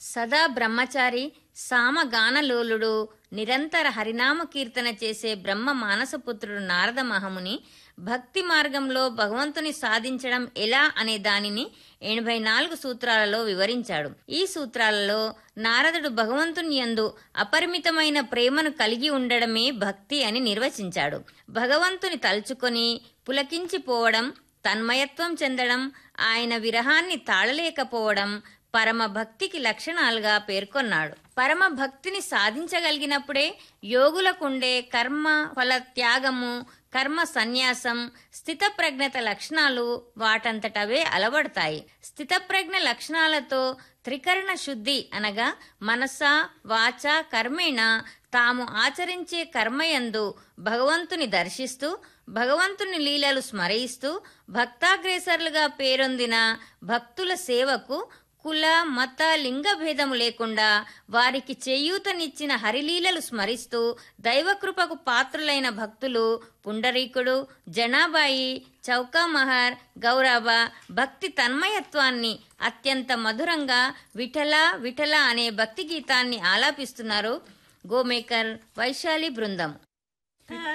సదా బ్రహ్మచారి సామగానలోలుడు నిరంతర హరినామ కీర్తన చేసే బ్రహ్మ మానసపుత్రుడు నారద మహముని భక్తి మార్గంలో భగవంతుని సాధించడం ఎలా అనే దానిని ఎనభై నాలుగు సూత్రాలలో వివరించాడు ఈ సూత్రాలలో నారదుడు భగవంతుని యందు అపరిమితమైన ప్రేమను కలిగి ఉండడమే భక్తి అని నిర్వచించాడు భగవంతుని తలుచుకొని పులకించిపోవడం తన్మయత్వం చెందడం ఆయన విరహాన్ని తాళలేకపోవడం పరమ భక్తికి లక్షణాలుగా పేర్కొన్నాడు పరమ భక్తిని సాధించగలిగినప్పుడే యోగులకుండే కర్మ ఫల త్యాగము కర్మ సన్యాసం స్థితప్రజ్ఞత లక్షణాలు వాటంతటవే అలవడతాయి స్థితప్రజ్ఞ లక్షణాలతో త్రికరణ శుద్ధి అనగా మనస వాచ కర్మేణ తాము ఆచరించే కర్మయందు భగవంతుని దర్శిస్తూ భగవంతుని లీలలు స్మరిస్తూ భక్తాగ్రేసరులుగా పేరొందిన భక్తుల సేవకు కుల మత లింగ భేదము లేకుండా వారికి చేయూతనిచ్చిన హరిలీలలు స్మరిస్తూ దైవకృపకు పాత్రులైన భక్తులు పుండరీకుడు జనాబాయి చౌకామహర్ గౌరవ భక్తి తన్మయత్వాన్ని అత్యంత మధురంగా విఠల విఠల అనే భక్తి గీతాన్ని ఆలాపిస్తున్నారు గోమేకర్ వైశాలి బృందం